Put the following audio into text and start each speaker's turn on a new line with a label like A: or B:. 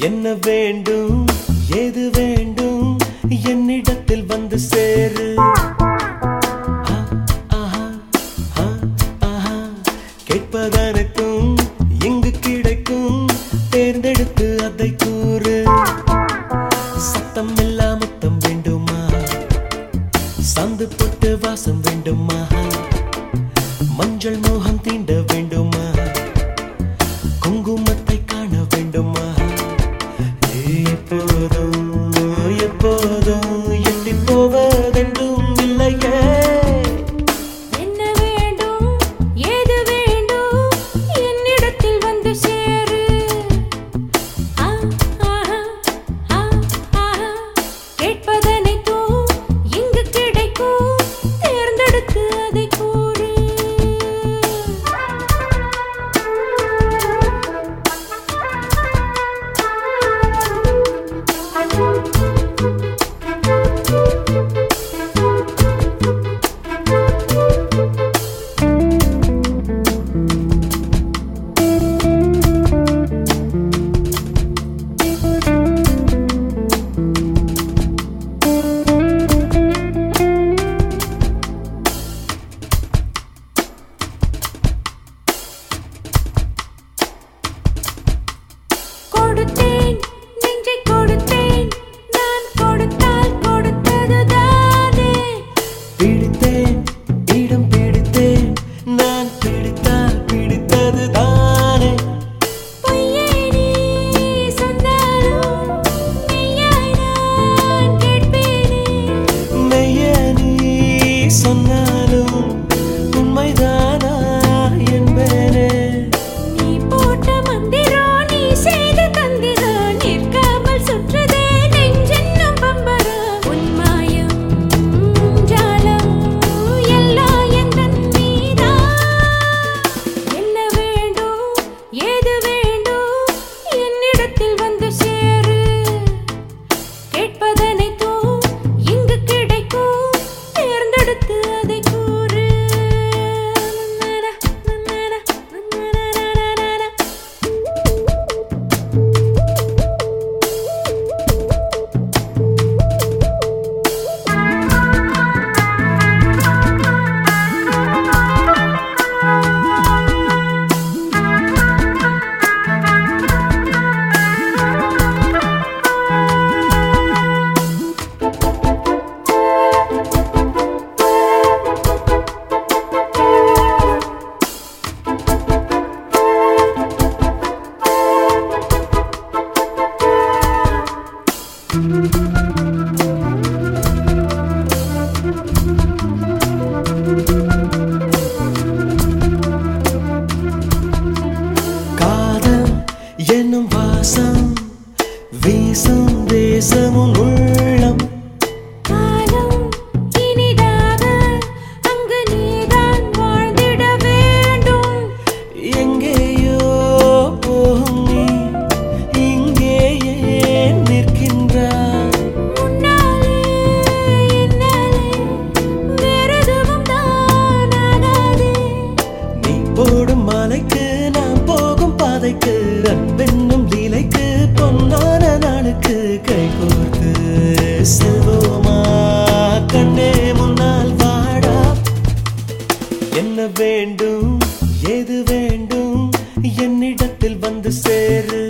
A: என்ன வேண்டும் ஏது வேண்டும் என்னிடத்தில் வந்து சேரு ஆ, ஆஹா, ஆ, ஆஹா. கேட்பதனைத்தும் இங்கு கிடைக்கும் தேர்ந்தெடுத்து அதை கூறு சத்தம் இல்லா முத்தம் வேண்டுமா சந்து பொட்டு வாசம் வேண்டுமா மஞ்சள் மோகம் தீண்ட வேண்டுமா குங்குமத்தை காண வேண்டுமா எப்போதும் எப்போதும் எட்டி போவதென்றும் இல்லையே
B: என்ன வேண்டும் ஏது வேண்டும் என்னிடத்தில் வந்து சேரு ஆ, ஆஹா, ஆ, ஆஹா. கேட்பதனைத்தும் இங்கு கிடைக்கும் தேர்ந்தெடுத்து அதை கூறு கொடுத்தேன் நெஞ்சை கொடுத்தேன் நான் கொடுத்தால் கொடுத்ததுதானே
A: பிடித்தேன் இடம் பிடித்தேன் நான் பிடித்தால் பிடித்தது தானே
B: பொய்யே நீ சொன்னாலும் மெய்யாய் நான் கேட்பேனே
A: மெய்ய நீ சொன்னாலும் உண்மைதானா என்பேனே
B: நீ போட்ட மந்திரம் நீ செய்த தந்திரம் நிற்காமல் சுற்றுதே நெஞ்சென்னும் பம்பரம் உன் மாயம் ஜாலம் எல்லாம் எந்தன் மீதான் என்ன வேண்டும் ஏது வேண்டும் என்னிடத்தில் வந்து சேரு கேட்பதனைத்தும் இங்கு கிடைக்கும் தேர்ந்தெடுத்து அதை கூறு நன்னர, நன்னர, நன்னரரரரர.
A: காதல் என்னும் வாசம் வீசும் தேசமும் உள்ளம்
B: காலம் இனிதாக அங்கு நீதான் வாழ்ந்திட வேண்டும்
A: எங்கேயோ போகும் நீ இங்கே ஏன் நிற்கின்றாய்
B: முன்னாலே என்னாலே வேறெதுவும் தான் ஆகாதே
A: நீ போடும் மாலைக்கு நான் போகும் பாதைக்கு அன்பென்னும் லீலைக்கு பொன்னான நாளுக்கு கை கோர்த்து செல்வோமா கண்ணே முன்னால் வாடா என்ன வேண்டும் ஏது வேண்டும் என்னிடத்தில் வந்து சேரு